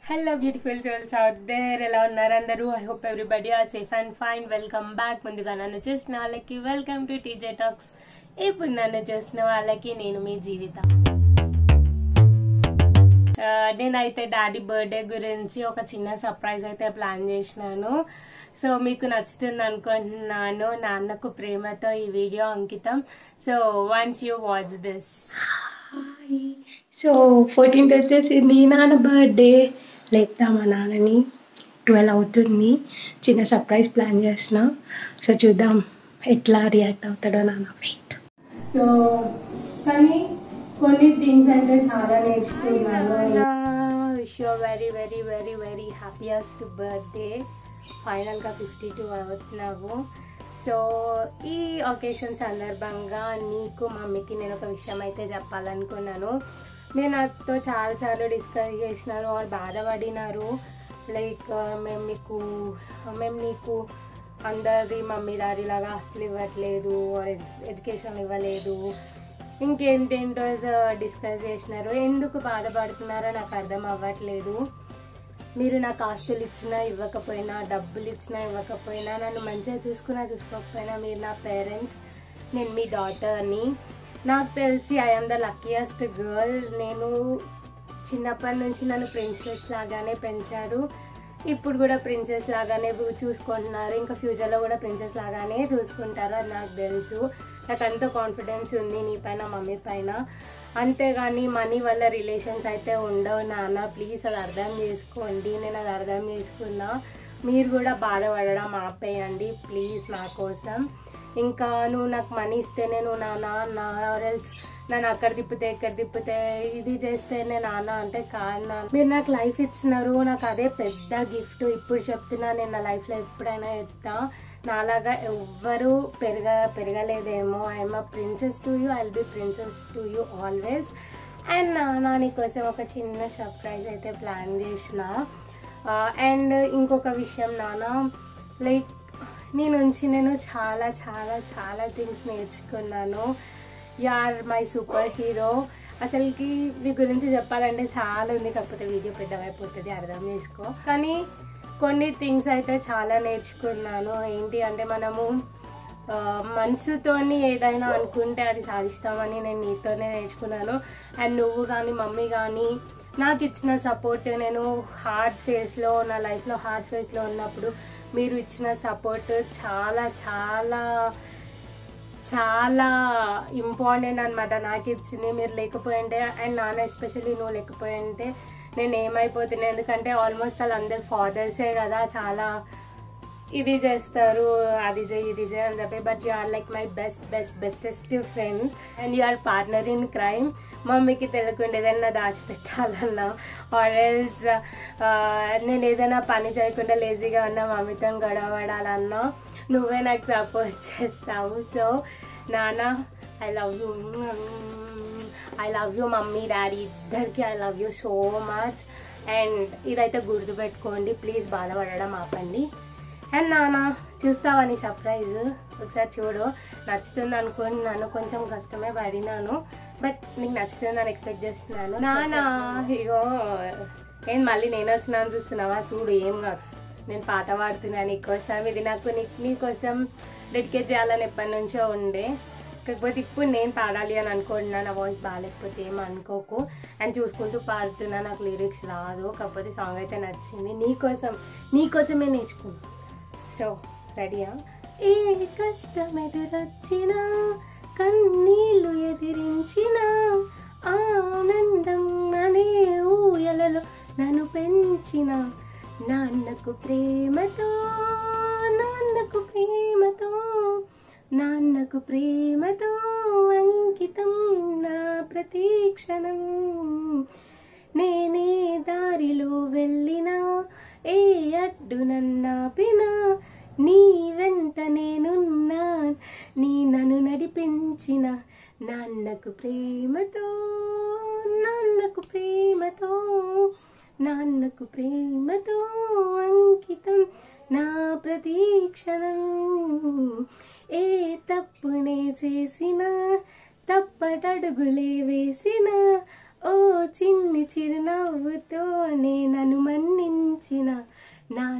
Hello beautiful souls out there ఎలా ఉన్నారు అందరూ I hope everybody are safe and fine welcome back ముందుగా నన్ను చూసిన వాళ్ళకి వెల్కమ్ టు టీజే టాక్స్ ఇప్పుడు నన్ను చూసిన వాళ్ళకి నేను మీ జీవితం ఆ, నేనైతే డాడీ బర్త్డే గురించి ఒక చిన్న సర్ప్రైజ్ అయితే ప్లాన్ చేసినాను సో మీకు నచ్చుతుంది అనుకుంటున్నాను నాన్నకు ప్రేమతో ఈ వీడియో అంకితం so once you watch this hi so fourteenth వచ్చేసింది నాన్న బర్త్డే లేపుతాం మా నాన్నని ట్వెల్వ్ అవుతుంది చిన్న సర్ప్రైజ్ ప్లాన్ చేసిన సో చూద్దాం ఎట్లా రియాక్ట్ అవుతాడో నాన్న వెయిట్ సో కానీ కొన్ని థింగ్స్ అంటే చాలా నేర్చుకున్నాను wish you very very very very happiest birthday ఫైనల్గా ఫిఫ్టీ టూ అవుతున్నావు సో ఈ ఒకేషన్ సందర్భంగా నీకు మమ్మీకి నేను ఒక విషయం అయితే చెప్పాలనుకున్నాను మీరు నాతో చాలాసార్లు డిస్కస్ చేసినారు వాళ్ళు బాధపడినారు లైక్ మేము మీకు మేము నీకు అందరిది మమ్మీ డాడీ లాగా ఆస్తులు ఇవ్వట్లేదు ఎడ్యుకేషన్ ఇవ్వలేదు ఇంకేంటేంటో డిస్కస్ చేసినారు ఎందుకు బాధపడుతున్నారో నాకు అర్థం అవ్వట్లేదు మీరు నాకు ఆస్తులు ఇచ్చినా ఇవ్వకపోయినా డబ్బులు ఇచ్చినా ఇవ్వకపోయినా నన్ను మంచిగా చూసుకున్నా చూసుకోకపోయినా మీరు నా పేరెంట్స్ నేను మీ డాటర్ని నాకు తెలిసి ఐఎమ్ ద లక్కీయెస్ట్ గర్ల్ నేను చిన్నప్పటి నుంచి నన్ను ప్రిన్సెస్ లాగానే పెంచారు ఇప్పుడు కూడా ప్రిన్సెస్ లాగానే చూసుకుంటున్నారు ఇంకా ఫ్యూచర్లో కూడా ప్రిన్సెస్ లాగానే చూసుకుంటారు అది నాకు తెలుసు నాకు అంత కాన్ఫిడెన్స్ ఉంది నీ పైన మమ్మీ పైన అంతేగాని మనీ వల్ల రిలేషన్స్ అయితే ఉండవు నాన్న ప్లీజ్ అది అర్థం చేసుకోండి నేను అది అర్థం చేసుకున్నా మీరు కూడా బాధపడడం ఆపేయండి ప్లీజ్ నా కోసం ఇంకా నువ్వు నాకు మనీ ఇస్తేనే నువ్వు నాన్న నా ఎల్స్ నన్ను అక్కడ తిప్పితే ఇక్కడ తిప్పితే ఇది చేస్తేనే నాన్న అంటే కాదు నాన్న మీరు నాకు లైఫ్ ఇచ్చినారు నాకు అదే పెద్ద గిఫ్ట్ ఇప్పుడు చెప్తున్నా నేను నా లైఫ్లో ఎప్పుడైనా ఎత్తా నాలాగా ఎవ్వరూ పెరగ పెరగలేదేమో I'm a princess to you I be princess to you always and నాన్న నీకోసం ఒక చిన్న సర్ప్రైజ్ అయితే ప్లాన్ చేసిన అండ్ ఇంకొక విషయం నాన్న లైక్ నీ నుంచి నేను చాలా చాలా చాలా థింగ్స్ నేర్చుకున్నాను you are my super hero అసలుకి మీ గురించి చెప్పాలంటే చాలా ఉంది కాకపోతే వీడియో పెద్దవైపోతుంది అర్థం చేసుకో కానీ కొన్ని థింగ్స్ అయితే చాలా నేర్చుకున్నాను ఏంటి అంటే మనము ఆ, మనసుతోని ఏదైనా అనుకుంటే అది సాధిస్తామని నేను నీతోనే నేర్చుకున్నాను అండ్ నువ్వు కానీ మమ్మీ కానీ నాకు ఇచ్చిన సపోర్ట్ నేను హార్డ్ ఫేస్లో నా లైఫ్లో హార్డ్ ఫేస్లో ఉన్నప్పుడు మీరు ఇచ్చిన సపోర్ట్ చాలా చాలా చాలా ఇంపార్టెంట్ అనమాట నాకు ఇచ్చింది మీరు లేకపోయింటే అండ్ నాన్న ఎస్పెషల్లీ నువ్వు లేకపోయింటే నేను ఏమైపోతున్నా ఎందుకంటే ఆల్మోస్ట్ వాళ్ళందరు ఫాదర్సే కదా చాలా ఇది చేస్తారు అది చేయి ఇది చేయి అని చెప్పి but you are like my best best bestest friend and you are partner in crime మమ్మీకి తెలియకుండా ఏదైనా దాచిపెట్టాలన్నా ఆర్ ఎల్స్ నేను ఏదైనా పని చేయకుండా లేజీగా ఉన్నా మమ్మీతో గొడవడాలన్నా నువ్వే నాకు సపోర్ట్ చేస్తావు సో నాన్న I love you I love you mummy daddy ఇద్దరికి I love you so much and ఇదైతే గుర్తుపెట్టుకోండి ప్లీజ్ బాధపడడం ఆపండి అండ్ నాన్న చూస్తావా నీ సర్ప్రైజ్ ఒకసారి చూడు నచ్చుతుంది అనుకుంటున్నాను కొంచెం కష్టమే పడినాను బట్ నీకు నచ్చుతుందని ఎక్స్పెక్ట్ చేస్తున్నాను నాన్న ఇగో ఏం మళ్ళీ నేను వచ్చినాను చూస్తున్నావా చూడు ఏం కాదు నేను పాట పాడుతున్నాను నీకోసం ఇది నాకు నీ నీకోసం డెడికేట్ చేయాలని ఎప్పటి నుంచో ఉండే కాకపోతే ఇప్పుడు నేను పాడాలి అని అనుకుంటున్నా నా వాయిస్ బాగాలేకపోతే ఏం అనుకోకు అండ్ చూసుకుంటూ పాడుతున్నా నాకు లిరిక్స్ రాదు కాకపోతే సాంగ్ అయితే నచ్చింది నీకోసం నీకోసమే నేర్చుకున్నా సో రెడీయా ఏ కష్టం ఎదురొచ్చినా కన్నీళ్ళు ఎదిరించిన ఆనందం అనే ఊయలలో నన్ను పెంచిన నాన్నకు ప్రేమతో నాన్నకు ప్రేమతో నాన్నకు ప్రేమతో అంకితం నా ప్రతీక్షణం నేనే దారిలో వెళ్ళినా ఏ అడ్డు నన్నాపినా నీ వెంట నేనున్నా నీ నన్ను నడిపించిన నాన్నకు ప్రేమతో నాన్నకు ప్రేమతో నాన్నకు ప్రేమతో అంకితం నా ప్రతీక్షణం ఏ తప్పునే చేసినా తప్పటడుగులే వేసిన ఓ చిన్ని చిరునవ్వుతో నేను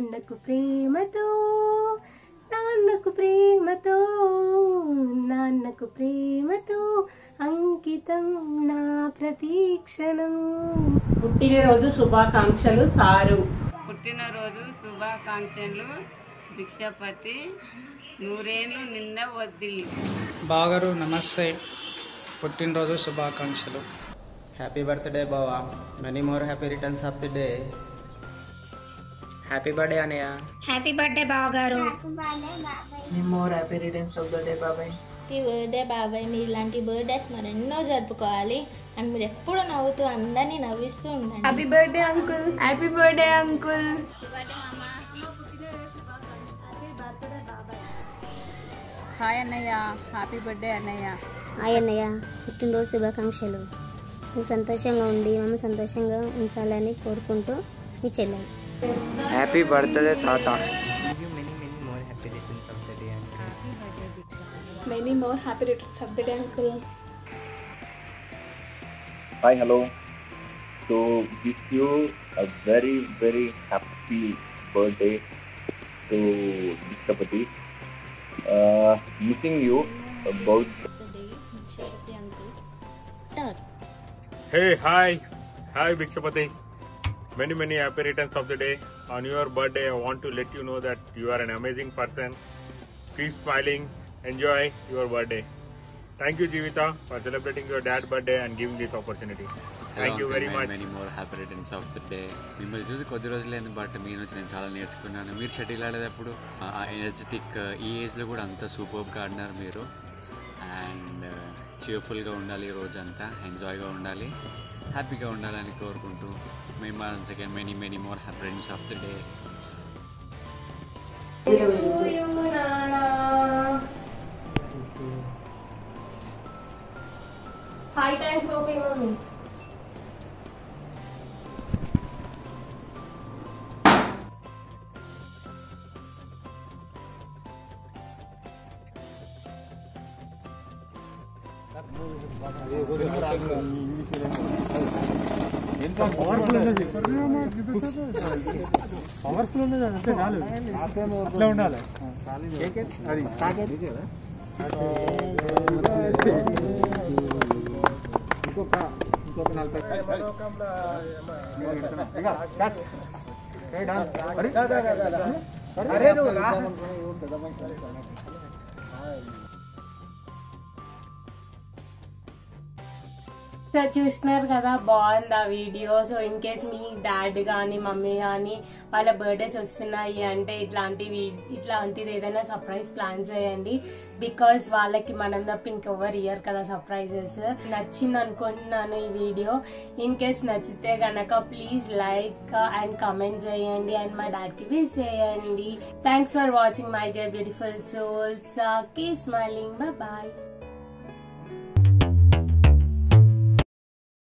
నాన్నకు ప్రేమతో నాన్నకు ప్రేమతో నాన్నకు ప్రేమతో అంకితం నా ప్రతీక్షణం పుట్టినరోజు శుభాకాంక్షలు సారు పుట్టినరోజు శుభాకాంక్షలు భిక్షపతి నూరేళ్ళు నిన్న వద్దిల్లి బాగారు నమస్తే పుట్టినరోజు శుభాకాంక్షలు హ్యాపీ బర్త్డే బావా many more happy returns of the day happy birthday అనయ్య హ్యాపీ బర్త్డే బావగారు more happy returns of the day బాబాయ్ హ్యాపీ బర్త్డే బాబాయ్ మీరు ఇలాంటి బర్త్డేస్ మరెన్నో జరుపుకోవాలి అండ్ మీరు ఎప్పుడు నవ్వుతూ అందరినీ నవ్విస్తూ ఉండండి happy birthday uncle happy birthday uncle hi అన్నయ్య హ్యాపీ బర్త్డే అన్నయ్య హాయ్ అన్నయ్య పుట్టినరోజు శుభాకాంక్షలు నువ్వు సంతోషంగా ఉండి మమ్మల్ని సంతోషంగా ఉంచాలని కోరుకుంటూ మీ చెల్లెలు హ్యాపీ బర్త్డే తాత many more happy returns of the day uncle Hi, hello. So, wish you a very, very happy birthday to Dikshapati. Uh, missing you about Hey, hi. Hi, Bhikshapati. Many, many happy returns of the day. On your birthday, I want to let you know that you are an amazing person. Keep smiling. Enjoy your birthday. Thank you, Jivita, for celebrating your dad's birthday and giving this opportunity. Thank you very much. Many more happy returns of the day మిమ్మల్ని చూసి కొద్ది రోజులైంది but మీ నుంచి నేను చాలా నేర్చుకున్నాను మీరు shuttle ఆడేటప్పుడు ఎనర్జెటిక్ ఈ ఏజ్లో కూడా అంత సూపర్గా ఆడినారు మీరు అండ్ cheerful-గా ఉండాలి ఈ రోజంతా ఎంజాయ్గా ఉండాలి హ్యాపీగా ఉండాలని కోరుకుంటూ మేము once again many many more happy returns of the day five times okay mummy so చూస్తున్నారు కదా బాగుంది ఆ వీడియో సో ఇన్ కేస్ మీ డాడ్ కానీ మమ్మీ కానీ వాళ్ళ బర్త్డేస్ వస్తున్నాయి అంటే ఇట్లాంటివి ఇట్లాంటిది ఏదైనా సర్ప్రైజ్ ప్లాన్ చేయండి బికాస్ వాళ్ళకి మనం తప్ప ఇంకెవరు ఇయర్ కదా సర్ప్రైజెస్ నచ్చింది అనుకుంటున్నాను ఈ వీడియో ఇన్ కేస్ నచ్చితే గనక ప్లీజ్ లైక్ అండ్ కమెంట్ చేయండి అండ్ మా డాడ్కి విష్ చేయండి thanks for watching my day beautiful souls keep smiling bye